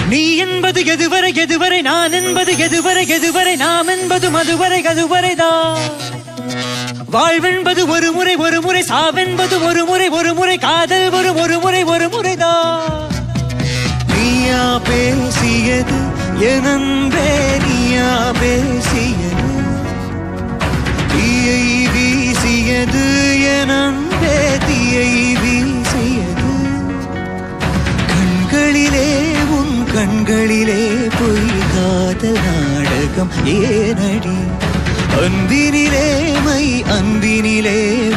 நீ என்பது எதுவரை எதுவரை நான் என்பது எதுவரை எதுவரை நாம் என்பது மதுவரை கதுவரைதான் வாழ்வென்பது ஒரு முறை ஒரு முறை சாவென்பது ஒரு முறை ஒரு முறை காதல் ஒரு ஒரு முறை ஒரு முறைதான் நீயா பேசியது எனன்பே நீயா பேசியது தீயை வீசியது எனன்பே தீயை வீசியது கண்களிலே உன் கண்களிலே பொய் காதல் நாடகம் ஏனடி அன்பினிலே மை அன்பினிலே